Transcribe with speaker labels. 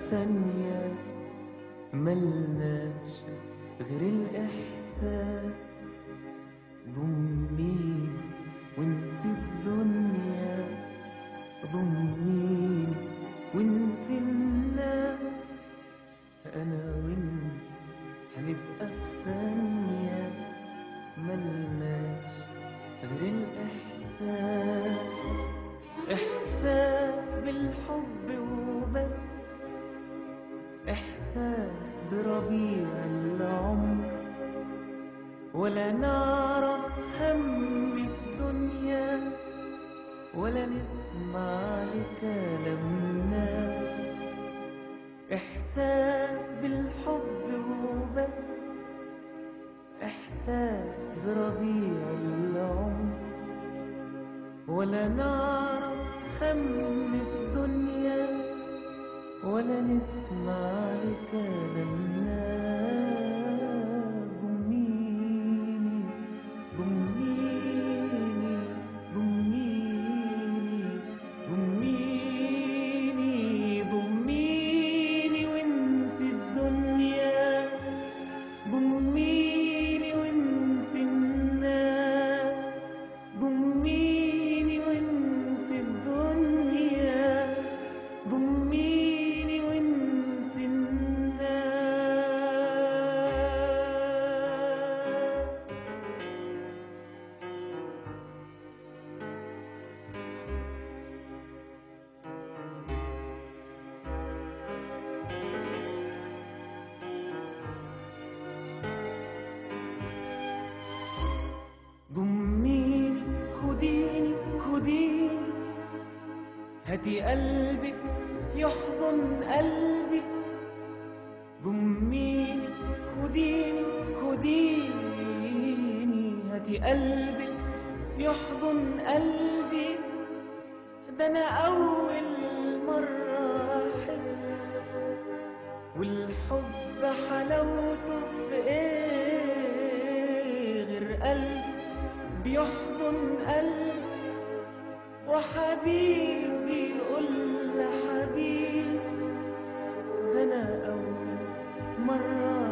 Speaker 1: ثانية ملناش غير الإحساس ضميني وانسي الدنيا ضميني وانسي الناس أنا وانت هنبقى في ثانية ملناش غير الإحساس إحساس بالحب وبس إحساس بربيع العمر ولا نعرف هم الدنيا ولا نسمع لكلام الناس إحساس بالحب وبس إحساس بربيع العمر ولا نعرف هم الدنيا ولا نسمع لكلام الناس ضميني ضميني ضميني ضميني ضميني وانسي الدنيا ضميني وانسي الناس ضميني وانسي الدنيا ضميني وانسي الناس ضميني خديني خديني هاتي قلبك يحضن قلبي ضميني خديني خديني هاتي قلبك يحضن قلبي ده انا اول مرة احس والحب حلاوته في ايه غير قلب بيحضن قلب وحبيبي يقول لحبيب ده انا اول مرة